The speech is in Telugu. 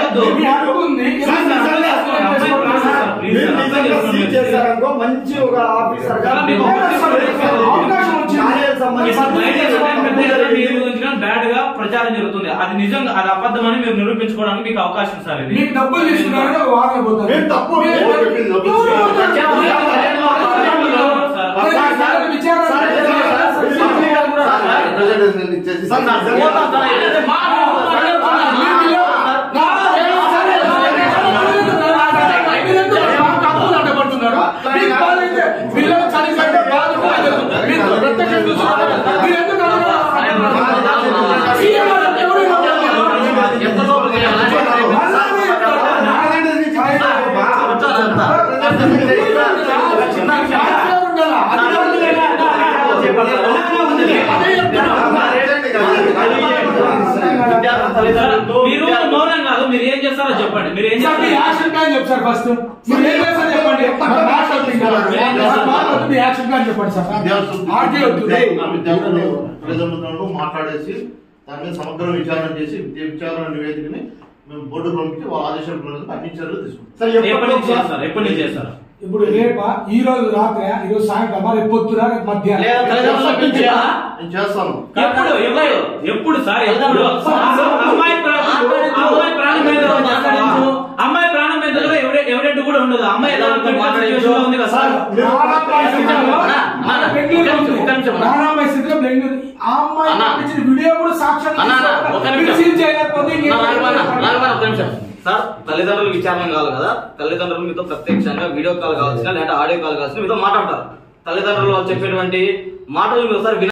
చేయొద్దు. మీ హక్కు ఉంది. Sir, sir, sir, sir, sir, అమ్మాయి ప్రాణం సార్, ప్లీజ్ మీరు సార్, అర్థం నిజంగా చేసుకోండి. సీట్ చేశారనుకో మంచి ఒక ఆఫీసర్ గా మీకు అవకాశం వచ్చింది. అవకాశం వచ్చింది. కార్యాలకు సంబంధించి ఇప్పుడు బయట ఏదైనా పెద్ద ఏదైనా మీ గురించి కానీ బ్యాడ్ గా ప్రచారం జరుగుతుంది అది నిజంగా అది అబద్ధమని మీరు నిరూపించుకోవడానికి మీకు అవకాశం సార్ ఇది మీకు డబ్బులు తీసుకున్నారని ఒక వాదన పోతుంది. మేము తప్పు మీరు- మేము చెప్పింది తప్పు. ఎవరు పోతారు? చెప్పండి. సార్, సార్, సార్, విచారణ sir, sir, sir, sir, sir, కూడా సార్, రిప్రజెంటేషన్ ఇచ్చేసి సార్, నా పోతాం సార్. ఏదైతే మాట్లాడు, మాట్లాడు, మాట్లాడు. మీరు- నా- సరే, సరే, మీరెందుకు మా హక్కులు అడ్డపడుతున్నారు? మీకు బాధైతే పిల్లలు చనిపోతే బాధ కాదు. మీరు ప్రత్యక్షంగా చూస్తున్నారు. మీరెందుకు అడ్డపడుతున్నారు? సీఎం గారు ఎవరు ఇవ్వలేదు? ఎంత లోపలికి వెళ్ళాలి? అలాగే చెప్తారు. నారాయణ రెడ్డి చెప్పారు. చిన్న న్యాయం ఉండాలా? అధికారులు లేదా? అదే చెప్తున్నా. మీరు మౌనం కాదు మీరు ఏం చేస్తారో చెప్పండి మీరు ఏం సార్, మీ చేస్తారు యాక్షన్ ప్లాన్ చెప్పు సార్ ఫస్ట్ మీరు ఏం చేస్తారు చెప్పండి మరి మాట్లాడుతుంది కదా. ఏం చేస్తారు? మాట్లాడుతుంది, మీ యాక్షన్ ప్లాన్ చెప్పండి సార్ ఆర్టీ వద్దు విద్యార్థులతో మాట్లాడేసి దాని మీద సమగ్ర విచారణ చేసి విద్య విచారణ నివేదికని మేము బోర్డు పంపించి వాళ్ళ ఆదేశాల ప్రకారం అన్ని చర్యలు తీసుకుంటాం సార్, ఎప్పటి నుంచి ఎప్పటికీ చేస్తారు ఎప్పటి నుంచి చేస్తారు ఇప్పుడు రేప ఈ రోజు రాత్రి ఈ రోజు సాయంత్రం రేపు పొద్దున రేపు మధ్యాహ్నం లేదా తల్లిదండ్రుల పిలిచి ఆ? నేను చేస్తాను ఎప్పుడు ఎప్పుడు ఎప్పుడు సార్ ఎప్పుడు అమ్మాయి ప్రాణం అమ్మాయి ప్రాణం మీద అమ్మాయి ప్రాణం మీద ఎవరె ఎవరెంటు కూడా ఉండదు అమ్మాయి ఎలా సిచ్యువేషన్ లో ఉంది కదా సార్ ప్రాణాపాయ స్థితిలో అన్న, బెంగళూరు ఒక్క నిమిషం, ఒక్క నిమిషం. ప్రాణాపాయ స్థితిలో బెంగళూరు ఆ అమ్మాయి అన్న. పంపించిన వీడియో కూడా సాక్ష్యం అన్న, అన్న, ఒక్క నిమిషం. సీల్ చేయలేకపోతే ఇంకేం నా రాఘవన్న, చేయాలి? రాఘవన్న, ఒక్క నిమిషం. సార్ తల్లిదండ్రులు విచారణ కావాలి కదా తల్లిదండ్రులు మీతో ప్రత్యక్షంగా వీడియో కాల్ కావాల్సిన లేదా ఆడియో కాల్ కావాల్సిన మీతో మాట్లాడతారు తల్లిదండ్రులు వాళ్ళు చెప్పేటువంటి మాటలు మీరు ఒకసారి విన-